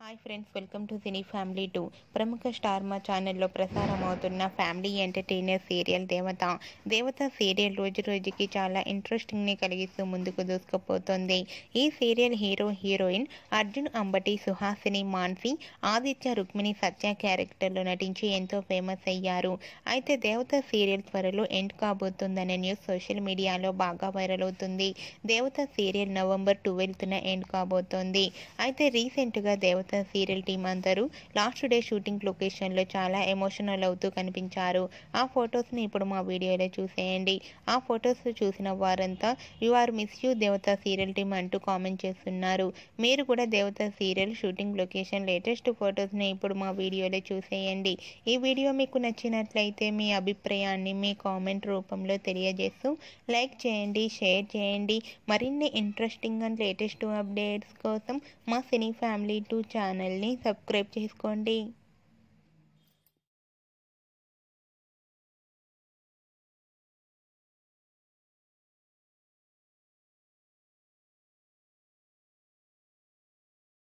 hi friends welcome to cine family two ప్రముఖ Star Maa ఛానల్లో ప్రసారం అవుతున్న ఫ్యామిలీ ఎంటర్టైనర్ సీరియల్ దేవత దేవత సీరియల్ రోజు రోజుకి చాలా ఇంట్రెస్టింగ్ని కలిగిస్తూ ముందుకు దూసుకుపోతుంది ఈ serial hero heroine Arjun Ambati Suhasini Mansi Aditya Rukmini Satya క్యారెక్టర్లో నటించి ఎంతో ఫేమస్ అయ్యారు అయితే దేవత సీరియల్ త్వరలో ఎండ్ కాబోతుందనే న్యూస్ సోషల్ మీడియాలో బాగా వైరల్ అవుతుంది దేవత సీరియల్ నవంబర్ ట్వెల్త్న ఎండ్ కాబోతోంది అయితే రీసెంట్గా దేవత సీరియల్ టీం అందరూ లాస్ట్ డే షూటింగ్ లొకేషన్లో చాలా ఎమోషనల్ అవుతూ కనిపించారు ఆ ఫొటోస్ని ఇప్పుడు మా వీడియోలో చూసేయండి ఆ ఫొటోస్ చూసిన వారంతా you are miss you Devatha serial team అంటూ కామెంట్ చేస్తున్నారు మీరు కూడా దేవత సీరియల్ షూటింగ్ లొకేషన్ లేటెస్ట్ ఫొటోస్ని ఇప్పుడు మా వీడియోలో చూసేయండి ఈ వీడియో మీకు నచ్చినట్లయితే మీ అభిప్రాయాన్ని మీ కామెంట్ రూపంలో తెలియజేస్తూ లైక్ చేయండి షేర్ చేయండి మరిన్ని ఇంట్రెస్టింగ్ అండ్ లేటెస్ట్ అప్డేట్స్ కోసం మా సినీ ఫ్యామిలీ టూ ఛానల్ని సబ్స్క్రైబ్ చేసుకోండి